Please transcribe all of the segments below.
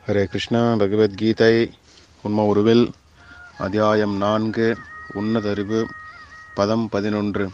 ஹரே கிருஷ்ணா பகவத்கீதை உண்ம உருவில் அத்தியாயம் நான்கு உன்னதறிவு பதம் பதினொன்று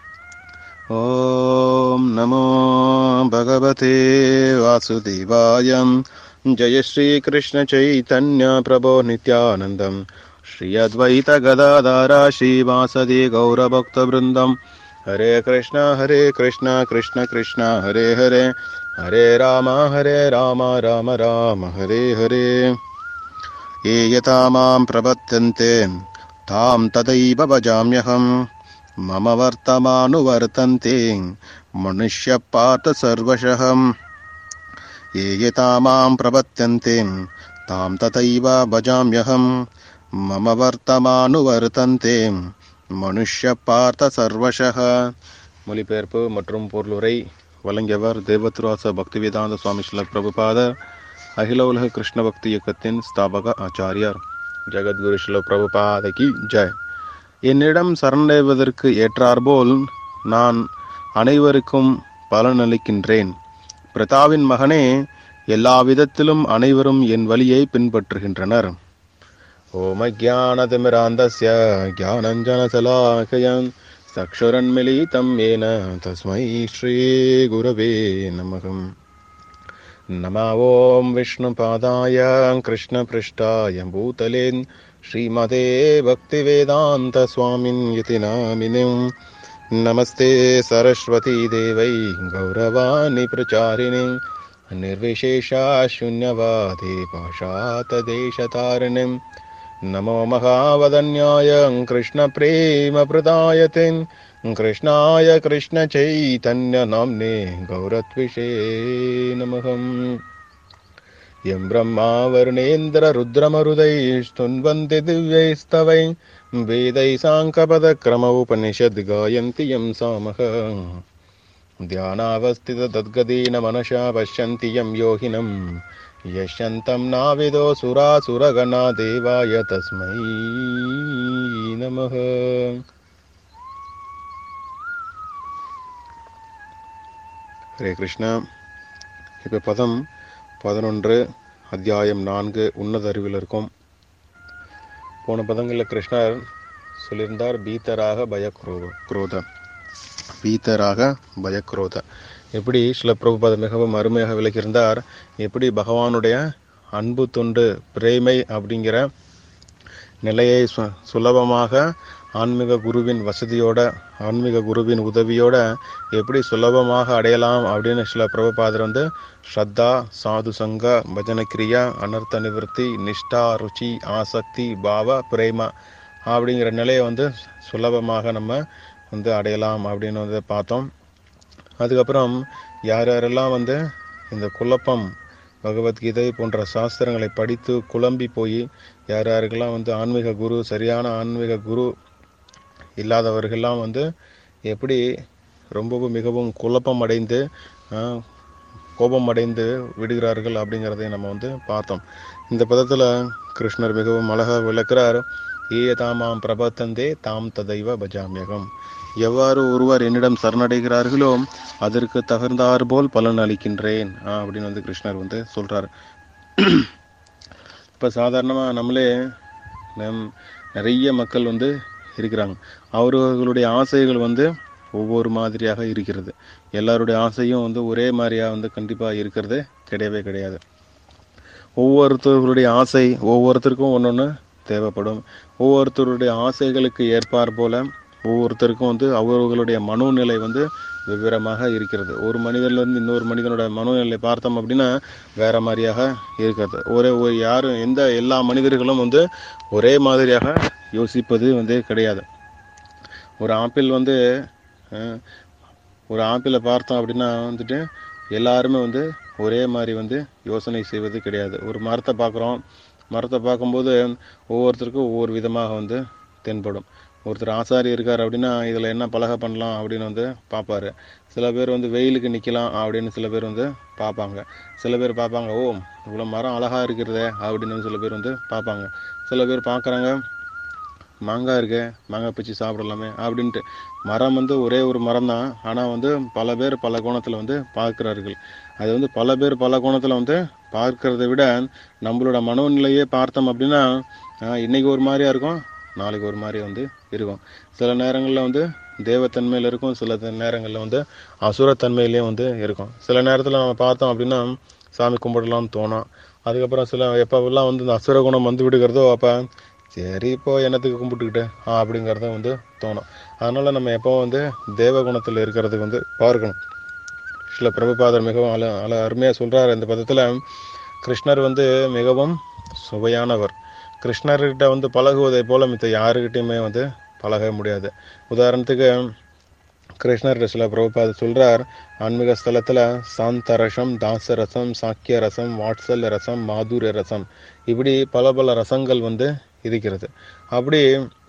ஓம் நமோ பகவதே வாசுதேவாயம் ஜெய ஸ்ரீ கிருஷ்ண சைத்தன்ய பிரபோ நித்யானந்தம் ஸ்ரீ அத்வைத கதாதாரா ஸ்ரீவாசதி கௌரபக்த பிருந்தம் ஹரே கிருஷ்ணா ஹரே கிருஷ்ணா கிருஷ்ண கிருஷ்ணா ஹரே ஹரே ஹரே ராம ஹரே ராம ராம ராம ஹரே ஹரே ये यथा मां प्रपद्यन्ते तां तदैव भजाम्यहम् मम वर्तमानुवर्तन्ते मनुष्यपात सर्वशः ये यथा मां प्रपद्यन्ते तां तथैव भजाम्यहम् मम वर्तमानुवर्तन्ते மனுஷ்யபார்த்த சர்வசக மொழிபெயர்ப்பு மற்றும் பொருளுரை வழங்கியவர் தேவத்ராச பக்திவேதாந்த சுவாமி ஸ்ரீல பிரபுபாதர் அகில உலக கிருஷ்ண பக்தி இயக்கத்தின் ஸ்தாபக ஆச்சாரியார் ஜெகத்குரு ஸ்ரீல பிரபுபாதகி ஜெய் என்னிடம் சரணடைவதற்கு ஏற்றாற்போல் நான் அனைவருக்கும் பலனளிக்கின்றேன் பிரதாவின் மகனே எல்லா விதத்திலும் அனைவரும் என் வழியை பின்பற்றுகின்றனர் ओमज्ञानतिमिरान्धस्य ज्ञानञ्जनशलाकयन् चक्षुरन्मिलितं येन तस्मै श्रीगुरवे नमः नमा ॐ विष्णुपादाय कृष्णपृष्ठाय भूतले श्रीमते भक्तिवेदान्तस्वामिन् इति नामिनिम् नमस्ते सरस्वती देवै गौरवाणि प्रचारिणि निर्विशेषा शून्यवादे पाशातदेशतारिणिम् नमो महावदन्याय कृष्णप्रेमप्रदायते कृष्णाय कृष्णचैतन्यनाम्ने गौरत्विषे नमः यं ब्रह्मा वर्णेन्द्ररुद्रमरुदैस्तुन्वन्ति दिव्यैस्तवै वेदै साङ्कपदक्रमोपनिषद् गायन्ति यं सामः ध्यानावस्थितद्गदेन मनसा पश्यन्ति यं योगिनम् यशन्तं नाविदो सुरासुरगणा देवाय तस्मै नमः ஹரே கிருஷ்ணா இப்போ பதம் பதினொன்று அத்தியாயம் நான்கு உன்னத அறிவில் இருக்கும் போன பதங்களில் கிருஷ்ணர் சொல்லியிருந்தார் பீத்தராக பயக்ரோத குரோத பீத்தராக பயக்ரோத எப்படி சில பிரபுபாத மிகவும் அருமையாக விளக்கியிருந்தார் எப்படி பகவானுடைய அன்பு தொண்டு பிரேமை அப்படிங்கிற நிலையை சு சுலபமாக ஆன்மீக குருவின் வசதியோட ஆன்மீக குருவின் உதவியோட எப்படி சுலபமாக அடையலாம் அப்படின்னு சில பிரபுபாதர் வந்து ஸ்ரத்தா சாது சங்க பஜன கிரியா அனர்த்த நிவர்த்தி நிஷ்டா ருச்சி ஆசக்தி பாவ பிரேமா அப்படிங்கிற நிலையை வந்து சுலபமாக நம்ம வந்து அடையலாம் அப்படின்னு வந்து பார்த்தோம் அதுக்கப்புறம் யார் யாரெல்லாம் வந்து இந்த குழப்பம் பகவத்கீதை போன்ற சாஸ்திரங்களை படித்து குழம்பி போய் யார் யாருக்கெல்லாம் வந்து ஆன்மீக குரு சரியான ஆன்மீக குரு இல்லாதவர்கள்லாம் வந்து எப்படி ரொம்பவும் மிகவும் குழப்பம் அடைந்து கோபம் அடைந்து விடுகிறார்கள் அப்படிங்கிறதை நம்ம வந்து பார்த்தோம் இந்த பதத்தில் கிருஷ்ணர் மிகவும் அழகாக விளக்கிறார் ஏ தாமாம் பிரபத்தந்தே தாம் ததைவ பஜாமியகம் எவ்வாறு ஒருவர் என்னிடம் சரணடைகிறார்களோ அதற்கு தகுந்தாறு போல் பலன் அளிக்கின்றேன் அப்படின்னு வந்து கிருஷ்ணர் வந்து சொல்றார் இப்போ சாதாரணமாக நம்மளே நம் நிறைய மக்கள் வந்து இருக்கிறாங்க அவர்களுடைய ஆசைகள் வந்து ஒவ்வொரு மாதிரியாக இருக்கிறது எல்லாருடைய ஆசையும் வந்து ஒரே மாதிரியாக வந்து கண்டிப்பாக இருக்கிறது கிடையவே கிடையாது ஒவ்வொருத்தர்களுடைய ஆசை ஒவ்வொருத்தருக்கும் ஒன்று ஒன்று தேவைப்படும் ஒவ்வொருத்தருடைய ஆசைகளுக்கு ஏற்பார் போல ஒவ்வொருத்தருக்கும் வந்து அவர்களுடைய மனோநிலை வந்து வெவ்வேறமாக இருக்கிறது ஒரு மனிதன்லேருந்து இன்னொரு மனிதனோட மனோநிலை பார்த்தோம் அப்படின்னா வேற மாதிரியாக இருக்கிறது ஒரே யாரும் எந்த எல்லா மனிதர்களும் வந்து ஒரே மாதிரியாக யோசிப்பது வந்து கிடையாது ஒரு ஆப்பிள் வந்து ஒரு ஆப்பிளை பார்த்தோம் அப்படின்னா வந்துட்டு எல்லாருமே வந்து ஒரே மாதிரி வந்து யோசனை செய்வது கிடையாது ஒரு மரத்தை பார்க்குறோம் மரத்தை பார்க்கும்போது ஒவ்வொருத்தருக்கும் ஒவ்வொரு விதமாக வந்து தென்படும் ஒருத்தர் ஆசாரி இருக்கார் அப்படின்னா இதில் என்ன பலகை பண்ணலாம் அப்படின்னு வந்து பார்ப்பாரு சில பேர் வந்து வெயிலுக்கு நிற்கலாம் அப்படின்னு சில பேர் வந்து பார்ப்பாங்க சில பேர் பார்ப்பாங்க ஓ இவ்வளோ மரம் அழகாக இருக்கிறதே அப்படின்னு சில பேர் வந்து பார்ப்பாங்க சில பேர் பார்க்குறாங்க மாங்காய் இருக்கு மாங்காய் பிச்சு சாப்பிடலாமே அப்படின்ட்டு மரம் வந்து ஒரே ஒரு மரம் தான் ஆனால் வந்து பல பேர் பல கோணத்தில் வந்து பார்க்கிறார்கள் அது வந்து பல பேர் பல கோணத்தில் வந்து பார்க்கறதை விட நம்மளோட மனோநிலையே பார்த்தோம் அப்படின்னா ஆஹ், இன்னைக்கு ஒரு மாதிரியா இருக்கும் நாளைக்கு ஒரு மாதிரி வந்து இருக்கும் சில நேரங்களில் வந்து தேவத்தன்மையில் இருக்கும் சில நேரங்களில் வந்து அசுரத்தன்மையிலையும் வந்து இருக்கும் சில நேரத்தில் நம்ம பார்த்தோம் அப்படின்னா சாமி கும்பிடலாம்னு தோணும் அதுக்கப்புறம் சில எப்போவெல்லாம் வந்து இந்த அசுர குணம் வந்து விடுகிறதோ அப்போ சரி இப்போ என்னத்துக்கு கும்பிட்டுக்கிட்டு ஆ அப்படிங்கிறத வந்து தோணும் அதனால நம்ம எப்போ வந்து தேவ குணத்தில் இருக்கிறதுக்கு வந்து பார்க்கணும் சில பிரபுபாதர் மிகவும் அல அல அருமையாக சொல்றாரு இந்த பதத்தில் கிருஷ்ணர் வந்து மிகவும் சுவையானவர் கிருஷ்ணர்கிட்ட வந்து பழகுவதை போல மித்த யாருக்கிட்டையுமே வந்து பழக முடியாது உதாரணத்துக்கு கிருஷ்ணர் சில பிரபுபாத சொல்றார் ஆன்மீக ஸ்தலத்துல சாந்த ரசம் தாச ரசம் சாக்கிய ரசம் வாட்சல்ய ரசம் மாதுரிய ரசம் இப்படி பல பல ரசங்கள் வந்து இருக்கிறது அப்படி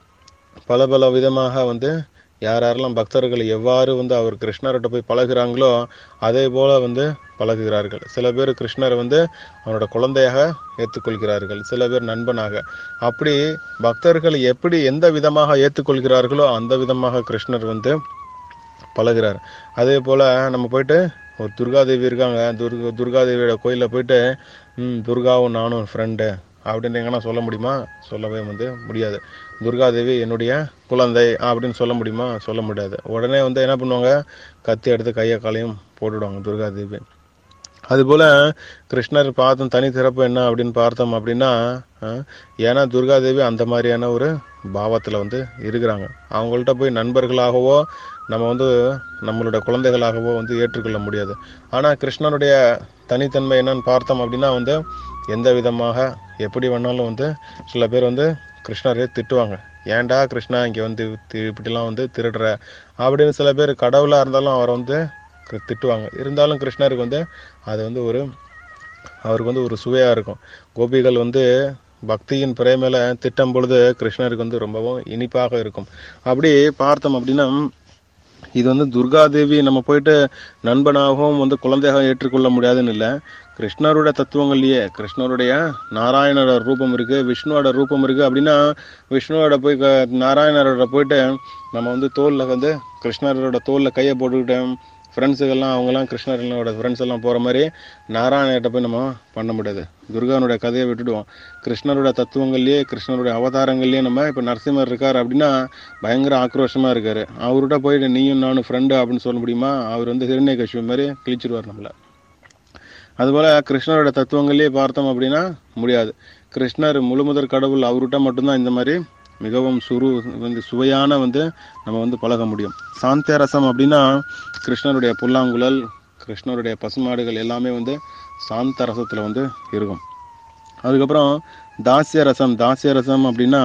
பல பல விதமாக வந்து யார் யாரெல்லாம் பக்தர்கள் எவ்வாறு வந்து அவர் கிருஷ்ணர்கிட்ட போய் பழகுறாங்களோ அதே போல வந்து பழகுகிறார்கள் சில பேர் கிருஷ்ணரை வந்து அவனோட குழந்தையாக ஏற்றுக்கொள்கிறார்கள் சில பேர் நண்பனாக அப்படி பக்தர்கள் எப்படி எந்த விதமாக ஏற்றுக்கொள்கிறார்களோ அந்த விதமாக கிருஷ்ணர் வந்து பழகுறார் அதே போல் நம்ம போயிட்டு ஒரு துர்காதேவி இருக்காங்க துர்கா துர்காதேவியோட கோயிலில் போயிட்டு ம் துர்காவும் நானும் ஃப்ரெண்டு அப்படின்னு எங்கன்னா சொல்ல முடியுமா சொல்லவே வந்து முடியாது துர்காதேவி என்னுடைய குழந்தை அப்படின்னு சொல்ல முடியுமா சொல்ல முடியாது உடனே வந்து என்ன பண்ணுவாங்க கத்தி எடுத்து கையை காலையும் போட்டுடுவாங்க துர்காதேவி அதுபோல கிருஷ்ணர் பார்த்தும் தனி சிறப்பு என்ன அப்படின்னு பார்த்தோம் அப்படின்னா அஹ், ஏன்னா துர்காதேவி அந்த மாதிரியான ஒரு பாவத்தில் வந்து இருக்கிறாங்க அவங்கள்ட்ட போய் நண்பர்களாகவோ நம்ம வந்து நம்மளோட குழந்தைகளாகவோ வந்து ஏற்றுக்கொள்ள முடியாது ஆனால் கிருஷ்ணனுடைய தனித்தன்மை என்னன்னு பார்த்தோம் அப்படின்னா வந்து எந்த விதமாக எப்படி வேணாலும் வந்து சில பேர் வந்து கிருஷ்ணரே திட்டுவாங்க ஏன்டா கிருஷ்ணா இங்கே வந்து தி- இப்படிலாம் வந்து திருடுற அப்படின்னு சில பேர் கடவுளாக இருந்தாலும் அவரை வந்து கு- திட்டுவாங்க இருந்தாலும் கிருஷ்ணருக்கு வந்து அது வந்து ஒரு அவருக்கு வந்து ஒரு சுவையாக இருக்கும் கோபிகள் வந்து பக்தியின் பிரேமையில திட்டம் பொழுது கிருஷ்ணருக்கு வந்து ரொம்பவும் இனிப்பாக இருக்கும் அப்படி பார்த்தோம் அப்படின்னா இது வந்து துர்காதேவி நம்ம போயிட்டு நண்பனாகவும் வந்து குழந்தையாக ஏற்றுக்கொள்ள முடியாதுன்னு இல்லை கிருஷ்ணரோட தத்துவங்கள்லயே கிருஷ்ணருடைய நாராயணரோட ரூபம் இருக்கு விஷ்ணுவோட ரூபம் இருக்கு அப்படின்னா விஷ்ணுவோட போய் க- நாராயணரோட போயிட்டு நம்ம வந்து தோல்ல வந்து கிருஷ்ணரோட தோல்ல கையை போட்டுக்கிட்டு ஃப்ரெண்ட்ஸுகள்லாம் அவங்கெல்லாம் கிருஷ்ணரோட ஃப்ரெண்ட்ஸ் எல்லாம் போகிற மாதிரி நாராயணகிட்ட போய் நம்ம பண்ண முடியாது துர்கானுடைய கதையை விட்டுடுவோம் கிருஷ்ணரோட தத்துவங்கள்லயே கிருஷ்ணருடைய அவதாரங்கள்லயே நம்ம இப்போ நரசிம்மர் இருக்கார் அப்படின்னா பயங்கர ஆக்ரோஷமாக இருக்காரு அவர்கிட்ட போயிட்டு நீயும் நானும் ஃப்ரெண்டு அப்படின்னு சொல்ல முடியுமா அவர் வந்து ஹிரண்ய கஷ்மி மாதிரி கிழிச்சிருவார் நம்மளை அதுபோல கிருஷ்ணரோட தத்துவங்கள்லயே பார்த்தோம் அப்படின்னா முடியாது கிருஷ்ணர் முழுமுதற் கடவுள் அவர்கிட்ட மட்டும்தான் இந்த மாதிரி மிகவும் சுரு வந்து சுவையான வந்து நம்ம வந்து பழக முடியும் சாந்திய ரசம் அப்படின்னா கிருஷ்ணருடைய புல்லாங்குழல் கிருஷ்ணருடைய பசுமாடுகள் எல்லாமே வந்து சாந்த ரசத்துல வந்து இருக்கும் அதுக்கப்புறம் தாசிய ரசம் தாசிய ரசம் அப்படின்னா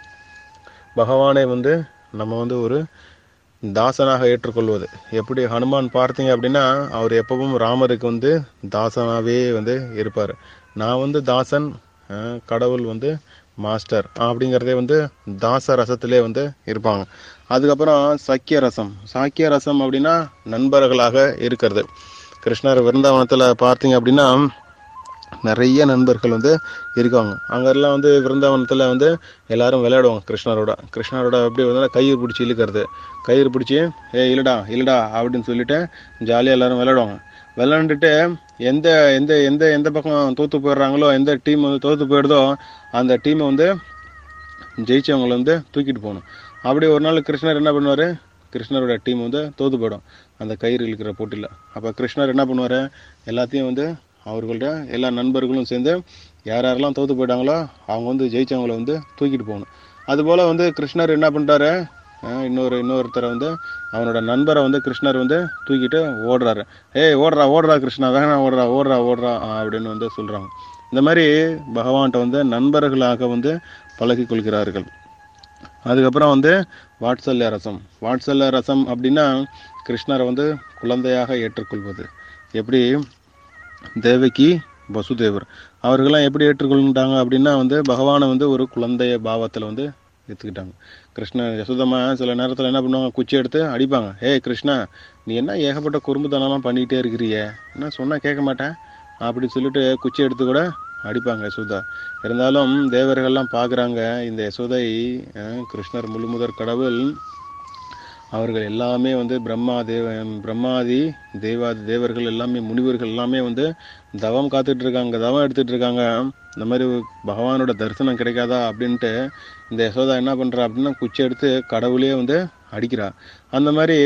பகவானை வந்து நம்ம வந்து ஒரு தாசனாக ஏற்றுக்கொள்வது எப்படி ஹனுமான் பார்த்தீங்க அப்படின்னா அவர் எப்பவும் ராமருக்கு வந்து தாசனாவே வந்து இருப்பார் நான் வந்து தாசன் அஹ், கடவுள் வந்து மாஸ்டர் அப்படிங்கிறதே வந்து தாச ரசத்திலே வந்து இருப்பாங்க அதுக்கப்புறம் சக்கிய ரசம் சாக்கிய ரசம் அப்படின்னா நண்பர்களாக இருக்கிறது கிருஷ்ணர் விருந்தாவனத்தில் பார்த்தீங்க அப்படின்னா நிறைய நண்பர்கள் வந்து இருக்காங்க அங்கெல்லாம் வந்து விருந்தாவனத்தில் வந்து எல்லாரும் விளையாடுவாங்க கிருஷ்ணரோட கிருஷ்ணரோட எப்படி வந்து கயிறு பிடிச்சி இழுக்கிறது கயிறு பிடிச்சி ஏ இல்லடா இல்லடா அப்படின்னு சொல்லிட்டு ஜாலியாக எல்லாரும் விளையாடுவாங்க விளையாண்டுட்டு எந்த எந்த எந்த எந்த பக்கம் தோத்து போயிடுறாங்களோ எந்த டீம் வந்து தோத்து போயிடுதோ அந்த டீமை வந்து ஜெயிச்சவங்களை வந்து தூக்கிட்டு போகணும் அப்படி ஒரு நாள் கிருஷ்ணர் என்ன பண்ணுவார் கிருஷ்ணரோட டீம் வந்து தோத்து போயிடும் அந்த கயிறு இழுக்கிற போட்டியில் அப்போ கிருஷ்ணர் என்ன பண்ணுவார் எல்லாத்தையும் வந்து அவர்கள்ட்ட எல்லா நண்பர்களும் சேர்ந்து யார் யாரெல்லாம் தோத்து போயிட்டாங்களோ அவங்க வந்து ஜெயிச்சவங்களை வந்து தூக்கிட்டு போகணும் அதுபோல் வந்து கிருஷ்ணர் என்ன பண்ணிட்டாரு அஹ் இன்னொரு இன்னொருத்தரை வந்து அவனோட நண்பரை வந்து கிருஷ்ணர் வந்து தூக்கிட்டு ஓடுறாரு ஏய் ஓடுறா ஓடுறா கிருஷ்ணா வேகனா ஓடுறா ஓடுறா ஓடுறா அஹ் அப்படின்னு வந்து சொல்கிறாங்க இந்த மாதிரி பகவான்கிட்ட வந்து நண்பர்களாக வந்து பழகி கொள்கிறார்கள் அதுக்கப்புறம் வந்து வாட்சல்ய ரசம் வாட்சல்ய ரசம் அப்படின்னா கிருஷ்ணரை வந்து குழந்தையாக ஏற்றுக்கொள்வது எப்படி தேவகி வசுதேவர் அவர்கள்லாம் எப்படி ஏற்றுக்கொள்கிட்டாங்க அப்படின்னா வந்து பகவானை வந்து ஒரு குழந்தைய பாவத்தில் வந்து ஏற்றுக்கிட்டாங்க கிருஷ்ணன் யசோதம்மா சில நேரத்தில் என்ன பண்ணுவாங்க குச்சி எடுத்து அடிப்பாங்க ஏய் கிருஷ்ணா நீ என்ன ஏகப்பட்ட குறும்புத்தனம்லாம் பண்ணிக்கிட்டே இருக்கிறியே என்ன சொன்னால் கேட்க மாட்டேன் அப்படி சொல்லிட்டு குச்சி எடுத்து கூட அடிப்பாங்க யசோதா இருந்தாலும் தேவர்கள்லாம் பார்க்குறாங்க இந்த யசோதை அஹ், கிருஷ்ணர் முழுமுதற் கடவுள் அவர்கள் எல்லாமே வந்து பிரம்மா தேவ பிரம்மாதி தேவாதி தேவர்கள் எல்லாமே முனிவர்கள் எல்லாமே வந்து தவம் காத்துட்டு இருக்காங்க தவம் எடுத்துட்டு இருக்காங்க இந்த மாதிரி பகவானோட தரிசனம் கிடைக்காதா அப்படின்ட்டு இந்த யசோதா என்ன பண்றா அப்படின்னா குச்சி எடுத்து கடவுளே வந்து அடிக்கிறா அந்த மாதிரி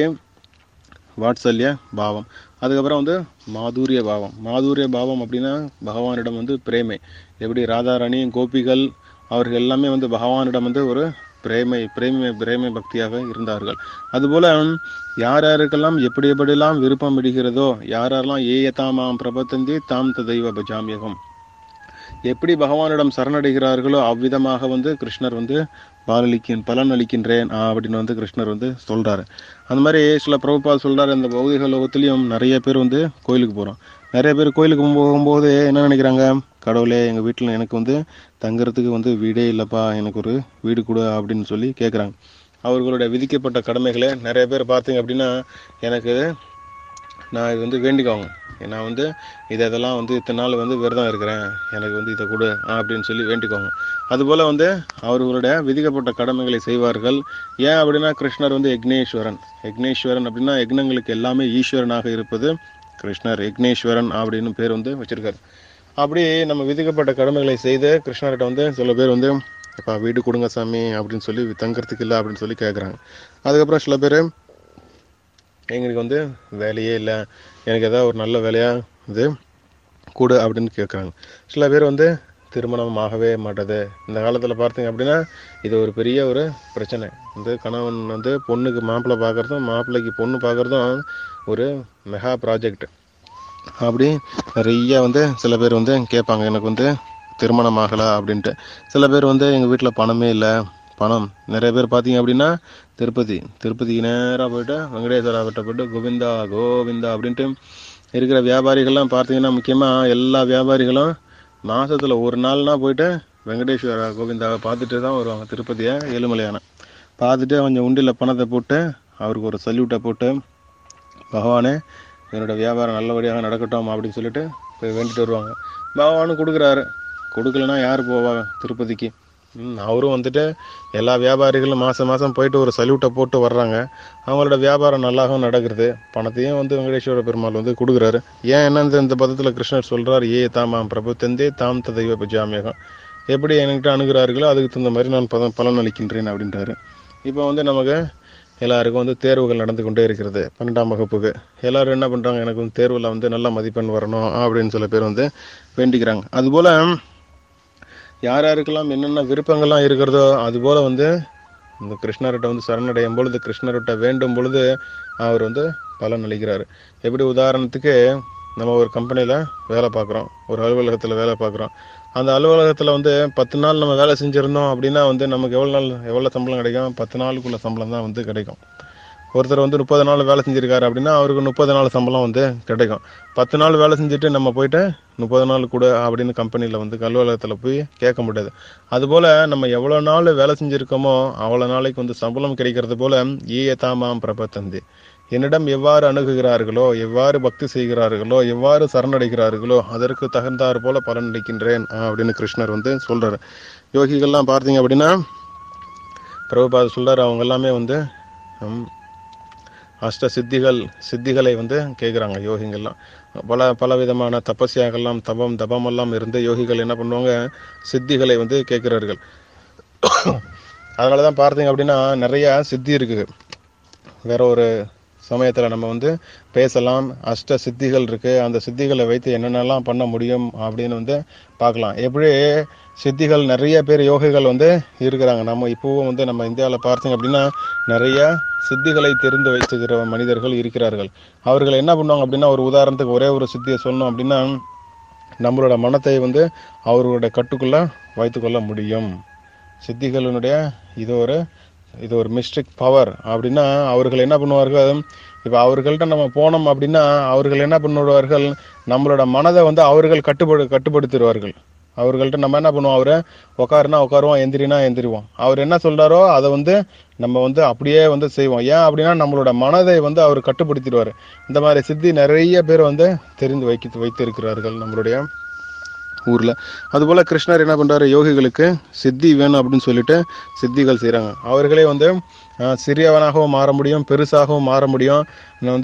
வாட்சல்ய பாவம் அதுக்கப்புறம் வந்து மாதுரிய பாவம் மாதுரிய பாவம் அப்படின்னா பகவானிடம் வந்து பிரேமை எப்படி ராதாராணி கோபிகள் அவர்கள் எல்லாமே வந்து பகவானிடம் வந்து ஒரு பிரேமை பிரேமை பிரேமை பக்தியாக இருந்தார்கள் அதுபோல யார் யாருக்கெல்லாம் எப்படி எப்படியெல்லாம் விருப்பம் இடுகிறதோ யார் யாரெல்லாம் ஏயதாமாம் பிரபத்தந்தி தாம் ததைவ பஜாமியகம் எப்படி பகவானிடம் சரணடைகிறார்களோ அவ்விதமாக வந்து கிருஷ்ணர் வந்து பலனளிக்கின் பலன் அளிக்கின்றேன் ஆ, அப்படின்னு வந்து கிருஷ்ணர் வந்து சொல்றாரு அந்த மாதிரி சில பிரபுபால் சொல்றாரு இந்த பௌதிக லோகத்திலையும் நிறைய பேர் வந்து கோயிலுக்கு போறோம் நிறைய பேர் கோயிலுக்கு போகும்போது என்ன நினைக்கிறாங்க கடவுளே எங்க வீட்டில் எனக்கு வந்து தங்குறதுக்கு வந்து வீடே இல்லப்பா எனக்கு ஒரு வீடு கொடு அப்படின்னு சொல்லி கேட்குறாங்க அவர்களுடைய விதிக்கப்பட்ட கடமைகளை நிறைய பேர் பார்த்தீங்க அப்படின்னா எனக்கு நான் இது வந்து வேண்டிக்குவாங்க நான் வந்து இதை இதெல்லாம் வந்து இத்தனை நாள் வந்து விரதம் இருக்கிறேன் எனக்கு வந்து இதை கொடு அப்படின்னு சொல்லி வேண்டிக்குவாங்க அதுபோல் வந்து அவர்களுடைய விதிக்கப்பட்ட கடமைகளை செய்வார்கள் ஏன் அப்படின்னா கிருஷ்ணர் வந்து யக்னேஸ்வரன் யக்னேஸ்வரன் அப்படின்னா யக்னங்களுக்கு எல்லாமே ஈஸ்வரனாக இருப்பது கிருஷ்ணர் யக்னேஸ்வரன் அப்படின்னு பேர் வந்து வச்சிருக்காரு அப்படி நம்ம விதிக்கப்பட்ட கடமைகளை செய்து கிருஷ்ணர்கிட்ட வந்து சில பேர் வந்து அப்பா வீடு கொடுங்க சாமி அப்படின்னு சொல்லி தங்கறதுக்கு இல்லை அப்படின்னு சொல்லி கேட்குறாங்க அதுக்கப்புறம் சில பேர் எங்களுக்கு வந்து வேலையே இல்லை எனக்கு ஏதாவது ஒரு நல்ல வேலையா இது கொடு அப்படின்னு கேட்குறாங்க சில பேர் வந்து திருமணம் ஆகவே மாட்டது இந்த காலத்தில் பார்த்தீங்க அப்படின்னா இது ஒரு பெரிய ஒரு பிரச்சனை வந்து கணவன் வந்து பொண்ணுக்கு மாப்பிள்ளை பார்க்குறதும் மாப்பிள்ளைக்கு பொண்ணு பார்க்குறதும் ஒரு மெகா ப்ராஜெக்ட் அப்படி நிறைய வந்து சில பேர் வந்து கேட்பாங்க எனக்கு வந்து திருமணம் ஆகலை அப்படின்ட்டு சில பேர் வந்து எங்கள் வீட்டில் பணமே இல்லை பணம் நிறைய பேர் பார்த்தீங்க அப்படின்னா திருப்பதி திருப்பதிக்கு நேராக போயிட்டு வெங்கடேஸ்வரா கிட்ட போயிட்டு கோவிந்தா கோவிந்தா அப்படின்ட்டு இருக்கிற வியாபாரிகள்லாம் பார்த்தீங்கன்னா முக்கியமாக எல்லா வியாபாரிகளும் மாசத்துல ஒரு நாள்னா போயிட்டு வெங்கடேஸ்வரா கோவிந்தாவை பார்த்துட்டு தான் வருவாங்க திருப்பதியை ஏழுமலையான பார்த்துட்டு கொஞ்சம் உண்டியில் பணத்தை போட்டு அவருக்கு ஒரு சல்யூட்டை போட்டு பகவானே என்னோட வியாபாரம் நல்லபடியாக நடக்கட்டும் அப்படின்னு சொல்லிட்டு போய் வேண்டிட்டு வருவாங்க பகவானும் கொடுக்குறாரு கொடுக்கலனா யார் போவா திருப்பதிக்கு ம், அவரும் வந்துட்டு எல்லா வியாபாரிகளும் மாதம் மாதம் போயிட்டு ஒரு சல்யூட்டை போட்டு வர்றாங்க அவங்களோட வியாபாரம் நல்லாகவும் நடக்கிறது பணத்தையும் வந்து வெங்கடேஸ்வர பெருமாள் வந்து கொடுக்குறாரு ஏன் என்ன இந்த- இந்த பதத்தில் கிருஷ்ணர் சொல்றார் ஏ தாமாம் பிரபு தந்தே தாம் ததைவ பஜாமியகம் எப்படி என்கிட்ட அணுகிறார்களோ அதுக்கு தகுந்த மாதிரி நான் பதம் பலன் அளிக்கின்றேன் அப்படின்றாரு இப்போ வந்து நமக்கு எல்லாருக்கும் வந்து தேர்வுகள் நடந்து கொண்டே இருக்கிறது பன்னெண்டாம் வகுப்புக்கு எல்லாரும் என்ன பண்றாங்க எனக்கு வந்து தேர்வில் வந்து நல்ல மதிப்பெண் வரணும் அப்படின்னு சில பேர் வந்து வேண்டிக்கிறாங்க அதுபோல யார் யாருக்கெல்லாம் என்னென்ன விருப்பங்கள்லாம் இருக்கிறதோ அதுபோல வந்து இந்த கிருஷ்ணர்கிட்ட வந்து சரணடையும் பொழுது கிருஷ்ணர்கிட்ட வேண்டும் பொழுது அவர் வந்து பலன் அளிக்கிறார் எப்படி உதாரணத்துக்கு நம்ம ஒரு கம்பெனியில் வேலை பார்க்குறோம் ஒரு அலுவலகத்தில் வேலை பார்க்குறோம் அந்த அலுவலகத்தில் வந்து பத்து நாள் நம்ம வேலை செஞ்சுருந்தோம் அப்படின்னா வந்து நமக்கு எவ்வளோ நாள் எவ்வளோ சம்பளம் கிடைக்கும் பத்து நாளுக்குள்ள சம்பளம் தான் வந்து கிடைக்கும் ஒருத்தர் வந்து முப்பது நாள் வேலை செஞ்சிருக்காரு அப்படின்னா அவருக்கு முப்பது நாள் சம்பளம் வந்து கிடைக்கும் பத்து நாள் வேலை செஞ்சுட்டு நம்ம போயிட்டு முப்பது நாள் கூட அப்படின்னு கம்பெனியில் வந்து அலுவலகத்தில் போய் கேட்க முடியாது அதுபோல் நம்ம எவ்வளோ நாள் வேலை செஞ்சுருக்கோமோ அவ்வளோ நாளைக்கு வந்து சம்பளம் கிடைக்கிறது போல ஈய தாமாம் பிரபத்தந்தி என்னிடம் எவ்வாறு அணுகுகிறார்களோ எவ்வாறு பக்தி செய்கிறார்களோ எவ்வாறு சரணடைகிறார்களோ அதற்கு தகுந்தாற் போல பலன் அளிக்கின்றேன் அப்படின்னு கிருஷ்ணர் வந்து சொல்றாரு யோகிகள்லாம் பார்த்தீங்க அப்படின்னா பிரபுபாத சொல்றாரு அவங்க எல்லாமே வந்து ஹம், அஷ்ட சித்திகள் சித்திகளை வந்து கேட்குறாங்க யோகிங்கள்லாம் பல பல விதமான தபஸ்யாகலாம் தபம் தபமெல்லாம் இருந்து யோகிகள் என்ன பண்ணுவாங்க சித்திகளை வந்து கேட்கிறார்கள் அதனால தான் பார்த்தீங்க அப்படின்னா நிறைய சித்தி இருக்குது வேற ஒரு சமயத்தில் நம்ம வந்து பேசலாம் அஷ்ட சித்திகள் இருக்கு அந்த சித்திகளை வைத்து என்னென்னலாம் பண்ண முடியும் அப்படின்னு வந்து பார்க்கலாம் எப்படி சித்திகள் நிறைய பேர் யோகிகள் வந்து இருக்கிறாங்க நம்ம இப்போவும் வந்து நம்ம இந்தியாவில் பார்த்தீங்க அப்படின்னா நிறைய சித்திகளை தெரிந்து வைத்துக்கிற மனிதர்கள் இருக்கிறார்கள் அவர்கள் என்ன பண்ணுவாங்க அப்படின்னா ஒரு உதாரணத்துக்கு ஒரே ஒரு சித்தியை சொன்னோம் அப்படின்னா நம்மளோட மனத்தை வந்து அவர்களுடைய கட்டுக்குள்ள வைத்துக்கொள்ள முடியும் சித்திகளினுடைய இது ஒரு இது ஒரு மிஸ்டிக் பவர் அப்படின்னா அவர்கள் என்ன பண்ணுவார்கள் இப்போ அவர்கள்ட்ட நம்ம போனோம் அப்படின்னா அவர்கள் என்ன பண்ணுவார்கள் நம்மளோட மனதை வந்து அவர்கள் கட்டுப்படு கட்டுப்படுத்திடுவார்கள் அவர்கள்ட்ட நம்ம என்ன பண்ணுவோம் அவரை உட்காருனா உட்காருவோம் எந்திரினா எந்திரிவோம் அவர் என்ன சொல்றாரோ அதை வந்து நம்ம வந்து அப்படியே வந்து செய்வோம் ஏன் அப்படின்னா நம்மளோட மனதை வந்து அவர் கட்டுப்படுத்திடுவார் இந்த மாதிரி சித்தி நிறைய பேர் வந்து தெரிந்து வைக்க வைத்திருக்கிறார்கள் நம்மளுடைய ஊர்ல அதுபோல கிருஷ்ணர் என்ன பண்றாரு யோகிகளுக்கு சித்தி வேணும் அப்படின்னு சொல்லிட்டு சித்திகள் செய்றாங்க அவர்களே வந்து அஹ், சிறியவனாகவும் மாற முடியும் பெருசாகவும் மாற முடியும் இன்னும் வந்து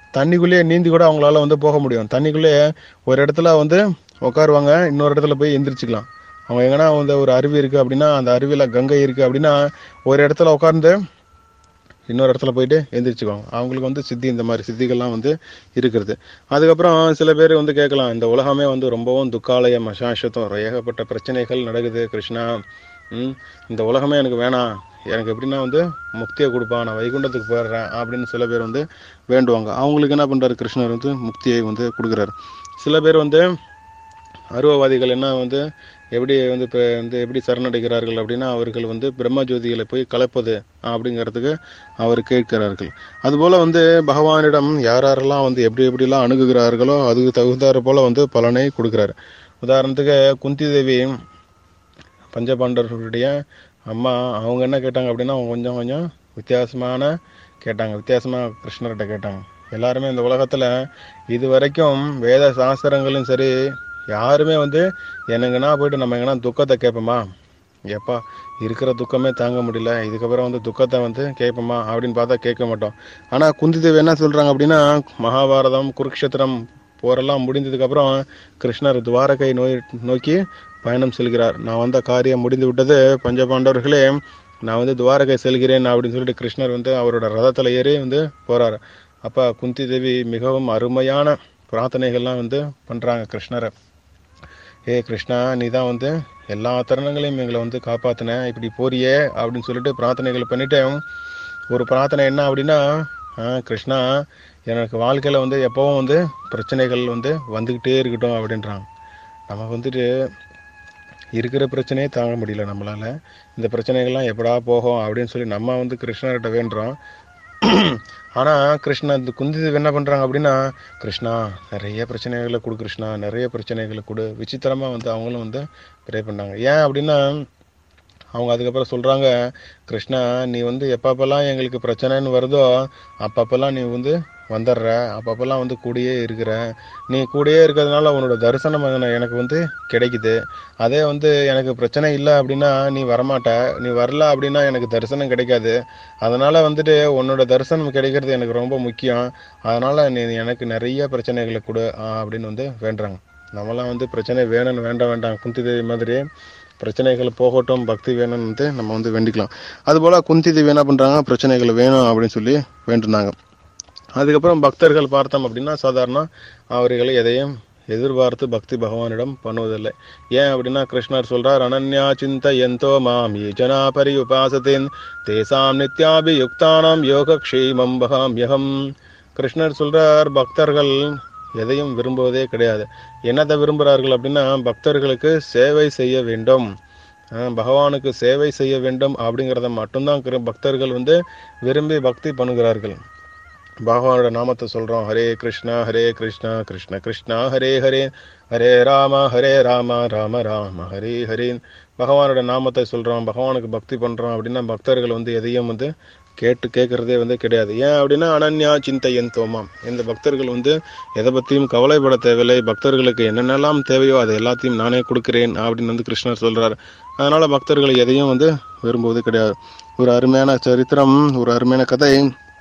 தண்ணிக்குள்ளேயே நீந்தி கூட அவங்களால வந்து போக முடியும் தண்ணிக்குள்ளேயே ஒரு இடத்துல வந்து உட்காருவாங்க இன்னொரு இடத்துல போய் எந்திரிச்சுக்கலாம் அவங்க எங்கன்னா வந்து ஒரு அருவி இருக்கு அப்படின்னா அந்த அருவியில கங்கை இருக்கு அப்படின்னா ஒரு இடத்துல உட்கார்ந்து இன்னொரு இடத்துல போயிட்டு எந்திரிச்சுக்குவாங்க அவங்களுக்கு வந்து சித்தி இந்த மாதிரி சித்திகள்லாம் வந்து இருக்கிறது அதுக்கப்புறம் சில பேர் வந்து கேட்கலாம் இந்த உலகமே வந்து ரொம்பவும் துக்காலயம் அசாஷத்தம் ஏகப்பட்ட பிரச்சனைகள் நடக்குது கிருஷ்ணா ம் இந்த உலகமே எனக்கு வேணாம் எனக்கு எப்படின்னா வந்து முக்தியை கொடுப்பா நான் வைகுண்டத்துக்கு போயிடுறேன் அப்படின்னு சில பேர் வந்து வேண்டுவாங்க அவங்களுக்கு என்ன பண்றாரு கிருஷ்ணர் வந்து முக்தியை வந்து கொடுக்குறாரு சில பேர் வந்து அருவவாதிகள் என்ன வந்து எப்படி வந்து இப்போ வந்து எப்படி சரணடைகிறார்கள் அப்படின்னா அவர்கள் வந்து பிரம்ம ஜோதிகளை போய் கலப்பது அப்படிங்கிறதுக்கு அவர் கேட்கிறார்கள் அதுபோல வந்து பகவானிடம் யார் யாரெல்லாம் வந்து எப்படி எப்படிலாம் அணுகுகிறார்களோ அதுக்கு தகுந்தாறு போல வந்து பலனை கொடுக்குறாரு உதாரணத்துக்கு குந்தி தேவி பஞ்சபாண்டவர்களுடைய அம்மா அவங்க என்ன கேட்டாங்க அப்படின்னா அவங்க கொஞ்சம் கொஞ்சம் வித்தியாசமான கேட்டாங்க வித்தியாசமா கிருஷ்ணர்கிட்ட கேட்டாங்க எல்லாருமே இந்த உலகத்துல இது வரைக்கும் வேத சாஸ்திரங்களும் சரி யாருமே வந்து என்னங்கன்னா போயிட்டு நம்ம எங்கன்னா துக்கத்தை கேட்போமா எப்பா இருக்கிற துக்கமே தாங்க முடியல இதுக்கப்புறம் வந்து துக்கத்தை வந்து கேட்போமா அப்படின்னு பார்த்தா கேட்க மாட்டோம் ஆனா குந்தி தேவி என்ன சொல்றாங்க அப்படின்னா மகாபாரதம் குருக்ஷேத்திரம் போரெல்லாம் முடிந்ததுக்கு அப்புறம் கிருஷ்ணர் துவாரகை நோய் நோக்கி பயணம் செல்கிறார் நான் வந்த காரியம் முடிந்து விட்டது பஞ்சபாண்டவர்களே நான் வந்து துவாரகை செல்கிறேன் அப்படின்னு சொல்லிட்டு கிருஷ்ணர் வந்து அவரோட ரதத்துல ஏறி வந்து போறாரு அப்ப குந்தி தேவி மிகவும் அருமையான பிரார்த்தனைகள்லாம் வந்து பண்றாங்க கிருஷ்ணரை ஏ கிருஷ்ணா நீ தான் வந்து எல்லா தருணங்களையும் எங்களை வந்து காப்பாத்தின இப்படி போறியே அப்படின்னு சொல்லிட்டு பிரார்த்தனைகள் பண்ணிட்டு ஒரு பிரார்த்தனை என்ன அப்படின்னா ஆ, கிருஷ்ணா எனக்கு வாழ்க்கையில வந்து எப்பவும் வந்து பிரச்சனைகள் வந்து வந்துகிட்டே இருக்கட்டும் அப்படின்றாங்க நம்ம வந்துட்டு இருக்கிற பிரச்சனையே தாங்க முடியல நம்மளால இந்த பிரச்சனைகள்லாம் எப்படா போகும் அப்படின்னு சொல்லி நம்ம வந்து கிருஷ்ணர்கிட்ட வேண்டுறோம் ஆனா கிருஷ்ணா இந்த குந்தி தேவி என்ன பண்றாங்க அப்படின்னா கிருஷ்ணா நிறைய பிரச்சனைகளை கொடு கிருஷ்ணா நிறைய பிரச்சனைகளை கொடு விசித்திரமா வந்து அவங்களும் வந்து ப்ரே பண்ணாங்க ஏன் அப்படின்னா அவங்க அதுக்கப்புறம் சொல்றாங்க கிருஷ்ணா நீ வந்து எப்பப்பெல்லாம் எங்களுக்கு பிரச்சனைன்னு வருதோ அப்பப்பெல்லாம் நீ வந்து வந்துடுற அப்பப்பெல்லாம் வந்து கூடயே இருக்கிற நீ கூடயே இருக்கிறதுனால உன்னோட தரிசனம் எனக்கு- எனக்கு வந்து கிடைக்குது அதே வந்து எனக்கு பிரச்சனை இல்லை அப்படின்னா நீ வரமாட்ட நீ வரல அப்படின்னா எனக்கு தரிசனம் கிடைக்காது அதனால வந்துட்டு உன்னோட தரிசனம் கிடைக்கிறது எனக்கு ரொம்ப முக்கியம் அதனால நீ எனக்கு நிறைய பிரச்சனைகளை கொடு ஆ, அப்படின்னு வந்து வேண்டுறாங்க நம்மலாம் வந்து பிரச்சனை வேணும்னு வேண்டாம் வேண்டாம் குந்தி தேவி மாதிரி பிரச்சனைகள் போகட்டும் பக்தி வேணும்னு வந்து நம்ம வந்து வேண்டிக்கலாம் அதுபோல குந்தி தேவி என்ன பண்றாங்க பிரச்சனைகள் வேணும் அப்படின்னு சொல்லி வேண்டுனாங்க அதுக்கப்புறம் பக்தர்கள் பார்த்தோம் அப்படின்னா சாதாரண அவர்கள் எதையும் எதிர்பார்த்து பக்தி பகவானிடம் பண்ணுவதில்லை ஏன் அப்படின்னா கிருஷ்ணர் சொல்றார் அனன்யா சிந்த எந்தோ மாம் ஏ ஜனா பரி உபாசத்தேன் தேசாம் நித்யாபியுக்தானாம் யோகக்ஷேமம் பகாம்யகம் கிருஷ்ணர் சொல்றார் பக்தர்கள் எதையும் விரும்புவதே கிடையாது என்னத்தை விரும்புகிறார்கள் அப்படின்னா பக்தர்களுக்கு சேவை செய்ய வேண்டும் ஆஹ் பகவானுக்கு சேவை செய்ய வேண்டும் அப்படிங்கிறத மட்டும்தான் கிரு- பக்தர்கள் வந்து விரும்பி பக்தி பண்ணுகிறார்கள் பகவானோட நாமத்தை சொல்றோம் ஹரே கிருஷ்ணா ஹரே கிருஷ்ணா கிருஷ்ண கிருஷ்ணா ஹரே ஹரே ஹரே ராம ஹரே ராம ராம ராம ஹரே ஹரே பகவானோட நாமத்தை சொல்றோம் பகவானுக்கு பக்தி பண்றோம் அப்படின்னா பக்தர்கள் வந்து எதையும் வந்து கேட்டு கேட்கறதே வந்து கிடையாது ஏன் அப்படின்னா அனன்யா சிந்தையன் தோமாம் இந்த பக்தர்கள் வந்து எதை பத்தியும் கவலைப்பட தேவையில்லை பக்தர்களுக்கு என்னென்னலாம் தேவையோ அதை எல்லாத்தையும் நானே கொடுக்கிறேன் அப்படின்னு வந்து கிருஷ்ணர் சொல்றார் அதனால பக்தர்கள் எதையும் வந்து விரும்புவது கிடையாது ஒரு அருமையான சரித்திரம் ஒரு அருமையான கதை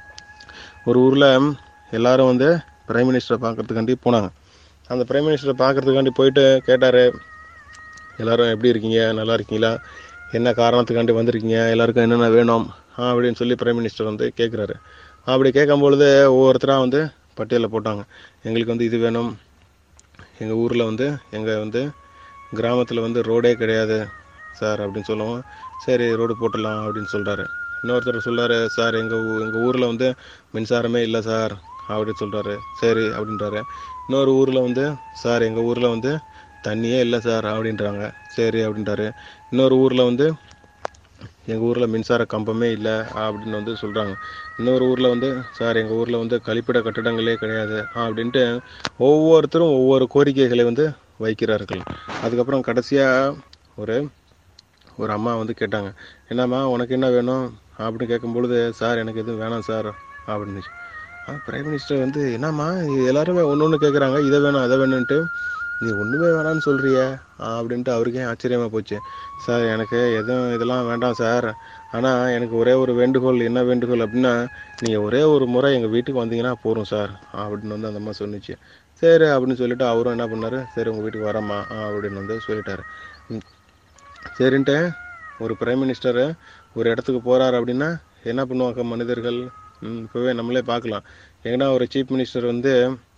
ஒரு ஊர்ல எல்லாரும் வந்து பிரைம் மினிஸ்டரை பார்க்கறதுக்காண்டி போனாங்க அந்த பிரைம் மினிஸ்டரை பார்க்கறதுக்காண்டி போயிட்டு கேட்டாரு எல்லாரும் எப்படி இருக்கீங்க நல்லா இருக்கீங்களா என்ன காரணத்துக்காண்டி வந்திருக்கீங்க எல்லாருக்கும் என்னென்ன வேணும் ஆ, அப்படின்னு சொல்லி பிரைம் மினிஸ்டர் வந்து கேட்குறாரு அப்படி கேட்கும் பொழுது ஒவ்வொருத்தராக வந்து பட்டியலில் போட்டாங்க எங்களுக்கு வந்து இது வேணும் எங்கள் ஊரில் வந்து எங்கள் வந்து கிராமத்தில் வந்து ரோடே கிடையாது சார் அப்படின்னு சொல்லவும் சரி ரோடு போட்டுடலாம் அப்படின்னு சொல்கிறாரு இன்னொருத்தர் சொல்றாரு சார் எங்கள் ஊ எங்கள் ஊரில் வந்து மின்சாரமே இல்லை சார் அப்படின்னு சொல்கிறாரு சரி அப்படின்றாரு இன்னொரு ஊரில் வந்து சார் எங்கள் ஊரில் வந்து தண்ணியே இல்லை சார் அப்படின்றாங்க சரி அப்படின்றாரு இன்னொரு ஊரில் வந்து எங்கள் ஊரில் மின்சார கம்பமே இல்லை அப்படின்னு வந்து சொல்கிறாங்க இன்னொரு ஊரில் வந்து சார் எங்கள் ஊரில் வந்து கழிப்பிட கட்டடங்களே கிடையாது அப்படின்ட்டு ஒவ்வொருத்தரும் ஒவ்வொரு கோரிக்கைகளை வந்து வைக்கிறார்கள் அதுக்கப்புறம் கடைசியாக ஒரு ஒரு அம்மா வந்து கேட்டாங்க என்னம்மா உனக்கு என்ன வேணும் அப்படின்னு கேட்கும் பொழுது சார் எனக்கு எதுவும் வேணாம் சார் அப்படின்னு பிரைம் மினிஸ்டர் வந்து என்னம்மா இது எல்லாருமே ஒன்று ஒன்று கேட்குறாங்க இதை வேணும் அதை வேணும்ன்ட்டு நீ ஒன்றுமே வேணாம்னு சொல்றியே அப்படின்ட்டு அவருக்கே ஆச்சரியமாக போச்சு சார் எனக்கு எதுவும் இதெல்லாம் வேண்டாம் சார் ஆனால் எனக்கு ஒரே ஒரு வேண்டுகோள் என்ன வேண்டுகோள் அப்படின்னா நீங்கள் ஒரே ஒரு முறை எங்கள் வீட்டுக்கு வந்தீங்கன்னா போதும் சார் அப்படின்னு வந்து அந்த அம்மா சொன்னிச்சு சரி அப்படின்னு சொல்லிட்டு அவரும் என்ன பண்ணாரு சரி உங்கள் வீட்டுக்கு வரேம்மா அப்படின்னு வந்து சொல்லிட்டாரு ம். சரின்ட்டு ஒரு பிரைம் மினிஸ்டர் ஒரு இடத்துக்கு போறாரு அப்படின்னா என்ன பண்ணுவாங்க மனிதர்கள் ம், இப்பவே நம்மளே பார்க்கலாம் எங்கன்னா ஒரு சீஃப் மினிஸ்டர் வந்து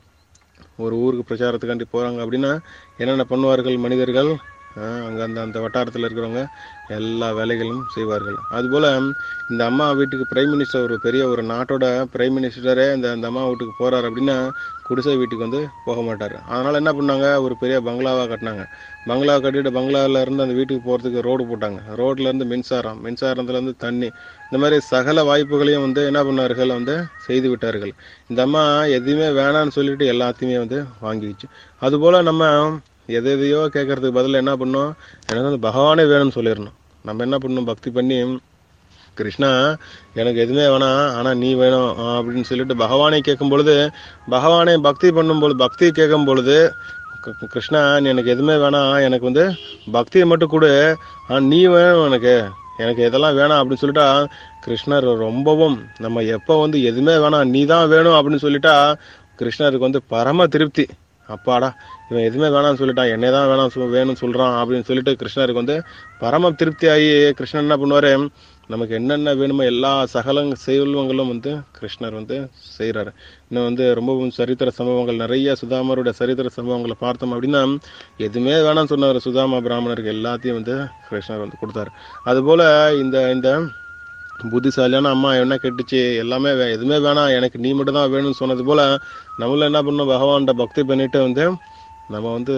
ஒரு ஊருக்கு பிரச்சாரத்துக்காண்டி போறாங்க அப்படின்னா என்னென்ன பண்ணுவார்கள் மனிதர்கள் ஆஹ், அங்க அந்த அந்த வட்டாரத்தில் இருக்கிறவங்க எல்லா வேலைகளும் செய்வார்கள் அதுபோல இந்த அம்மா வீட்டுக்கு பிரைம் மினிஸ்டர் ஒரு பெரிய ஒரு நாட்டோட பிரைம் மினிஸ்டரே இந்த அந்த அம்மா வீட்டுக்கு போறாரு அப்படின்னா குடிசை வீட்டுக்கு வந்து போக மாட்டார் அதனால என்ன பண்ணாங்க ஒரு பெரிய பங்களாவா கட்டினாங்க பங்களா கட்டிட்டு பங்களால இருந்து அந்த வீட்டுக்கு போறதுக்கு ரோடு போட்டாங்க ரோட்ல இருந்து மின்சாரம் மின்சாரத்துல இருந்து தண்ணி இந்த மாதிரி சகல வாய்ப்புகளையும் வந்து என்ன பண்ணார்கள் வந்து செய்து விட்டார்கள் இந்த அம்மா எதையுமே வேணாம்னு சொல்லிட்டு எல்லாத்தையுமே வந்து வாங்கிடுச்சு அதுபோல நம்ம எதை எதையோ கேட்கறதுக்கு பதிலா என்ன பண்ணோம் எனக்கு வந்து பகவானே வேணும்னு சொல்லிடணும் நம்ம என்ன பண்ணணும் பக்தி பண்ணி கிருஷ்ணா எனக்கு எதுவுமே வேணாம் ஆனா நீ வேணும் ஆஹ் அப்படின்னு சொல்லிட்டு பகவானை கேட்கும் பொழுது பகவானை பக்தி பண்ணும்போது பக்தி கேட்கும் பொழுது க- கிருஷ்ணா நீ எனக்கு எதுவுமே வேணாம் எனக்கு வந்து பக்தியை மட்டும் கொடு ஆனா நீ வேணும் எனக்கு எனக்கு இதெல்லாம் வேணாம் அப்படின்னு சொல்லிட்டா கிருஷ்ணர் ரொம்பவும் நம்ம எப்போ வந்து எதுவுமே வேணாம் நீ தான் வேணும் அப்படின்னு சொல்லிட்டா கிருஷ்ணருக்கு வந்து பரம திருப்தி அப்பாடா இவன் எதுவுமே வேணாம்னு சொல்லிட்டான் என்னை தான் வேணாம் சொல் வேணும்னு சொல்றான் அப்படின்னு சொல்லிட்டு கிருஷ்ணருக்கு வந்து பரம திருப்தி ஆகி கிருஷ்ணன் என்ன பண்ணுவாரு நமக்கு என்னென்ன வேணுமோ எல்லா சகல செல்வங்களும் வந்து கிருஷ்ணர் வந்து செய்கிறாரு இன்னும் வந்து ரொம்பவும் சரித்திர சம்பவங்கள் நிறைய சுதாமருடைய சரித்திர சம்பவங்களை பார்த்தோம் அப்படின்னா எதுவுமே வேணாம்னு சொன்னார் சுதாமா பிராமணருக்கு எல்லாத்தையும் வந்து கிருஷ்ணர் வந்து கொடுத்தாரு அதுபோல இந்த இந்த புத்திசாலியான அம்மா என்ன கேட்டுச்சு எல்லாமே வே- எதுவுமே வேணாம் எனக்கு நீ மட்டும் தான் வேணும்னு சொன்னது போல நம்மளும் என்ன பண்ணணும் பகவான்கிட்ட பக்தி பண்ணிட்டு வந்து நம்ம வந்து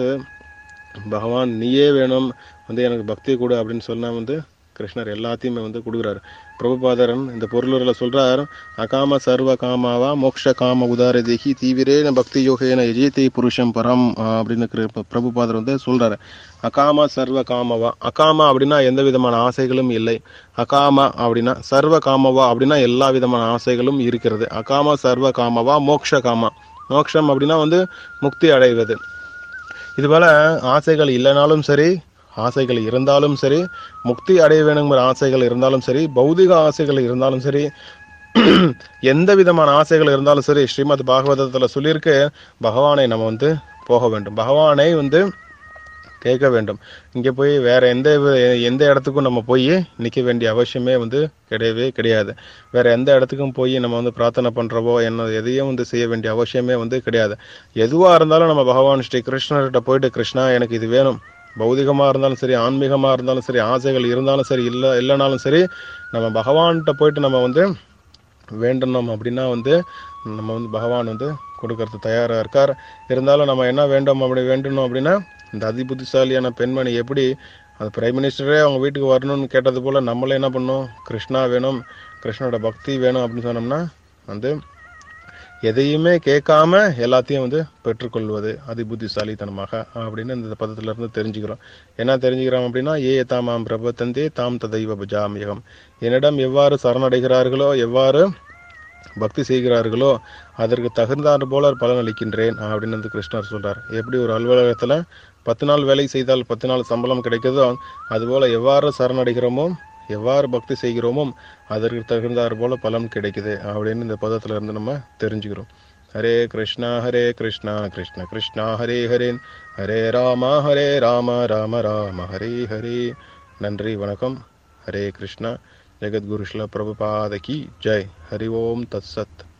பகவான் நீயே வேணும் வந்து எனக்கு பக்தி கொடு அப்படின்னு சொன்னா வந்து கிருஷ்ணர் எல்லாத்தையுமே வந்து கொடுக்குறாரு பிரபுபாதரன் இந்த பொருளுரில் சொல்றார் அகாம சர்வ காமாவா மோக்ஷ காம உதார தேகி தீவிரேன பக்தி யோகேன எஜேதி புருஷம் பரம் ஆஹ் அப்படின்னு கிரு- பிரபுபாதர் வந்து சொல்றாரு அகாம சர்வ காமவா அகாமா அப்படின்னா எந்த விதமான ஆசைகளும் இல்லை அகாம அப்படின்னா சர்வ காமவா அப்படின்னா எல்லா விதமான ஆசைகளும் இருக்கிறது அகாம சர்வ காமவா மோக்ஷ காமா மோக்ஷம் அப்படின்னா வந்து முக்தி அடைவது இதுபோல ஆசைகள் இல்லைனாலும் சரி ஆசைகள் இருந்தாலும் சரி முக்தி அடைய வேணுங்கிற ஆசைகள் இருந்தாலும் சரி பௌதிக ஆசைகள் இருந்தாலும் சரி எந்த விதமான ஆசைகள் இருந்தாலும் சரி ஸ்ரீமத் பாகவதத்துல சொல்லியிருக்கு பகவானை நம்ம வந்து போக வேண்டும் பகவானை வந்து கேட்க வேண்டும் இங்கே போய் வேற எந்த வி- எந்த இடத்துக்கும் நம்ம போய் நிற்க வேண்டிய அவசியமே வந்து கிடையவே கிடையாது வேற எந்த இடத்துக்கும் போய் நம்ம வந்து பிரார்த்தனை பண்றவோ என்ன எதையும் வந்து செய்ய வேண்டிய அவசியமே வந்து கிடையாது எதுவா இருந்தாலும் நம்ம பகவான் ஸ்ரீ கிருஷ்ணர்கிட்ட போயிட்டு கிருஷ்ணா எனக்கு இது வேணும் பௌதிகமா இருந்தாலும் சரி ஆன்மீகமா இருந்தாலும் சரி ஆசைகள் இருந்தாலும் சரி இல்லை இல்லைனாலும் சரி நம்ம பகவான்கிட்ட போயிட்டு நம்ம வந்து வேண்டணும் அப்படின்னா வந்து நம்ம வந்து பகவான் வந்து கொடுக்கறது தயாரா இருக்கார் இருந்தாலும் நம்ம என்ன வேண்டும் அப்படி வேண்டணும் அப்படின்னா இந்த அதிபுத்திசாலியான பெண்மணி எப்படி அது பிரைம் மினிஸ்டரே அவங்க வீட்டுக்கு வரணும்னு கேட்டது போல நம்மளே என்ன பண்ணணும் கிருஷ்ணா வேணும் கிருஷ்ணனோட பக்தி வேணும் அப்படின்னு சொன்னோம்னா வந்து எதையுமே கேட்காம எல்லாத்தையும் வந்து பெற்றுக்கொள்வது அதிபுத்திசாலித்தனமாக அப்படின்னு இந்த பதத்துல இருந்து தெரிஞ்சுக்கிறோம் என்ன தெரிஞ்சுக்கிறோம் அப்படின்னா ஏ தாமாம் பிரபத்தந்தே தாம் ததைவ பஜாமியகம் என்னிடம் எவ்வாறு சரணடைகிறார்களோ எவ்வாறு பக்தி செய்கிறார்களோ அதற்கு தகுந்தாற் போல பலன் அளிக்கின்றேன் அப்படின்னு வந்து கிருஷ்ணர் சொல்றார் எப்படி ஒரு அலுவலகத்துல பத்து நாள் வேலை செய்தால் பத்து நாள் சம்பளம் கிடைக்குதோ அதுபோல எவ்வாறு சரணடைகிறோமோ எவ்வாறு பக்தி செய்கிறோமோ அதற்கு தகுந்தாற் போல பலன் கிடைக்குது அப்படின்னு இந்த பதத்துல இருந்து நம்ம தெரிஞ்சுக்கிறோம் ஹரே கிருஷ்ணா ஹரே கிருஷ்ணா கிருஷ்ண கிருஷ்ணா ஹரே ஹரே ஹரே ராமா ஹரே ராம ராம ராம ஹரே ஹரே நன்றி வணக்கம் ஹரே கிருஷ்ணா ஜெகத்குரு ஸ்ல பிரபுபாத கி ஜெய் ஹரி ஓம் தத் சத்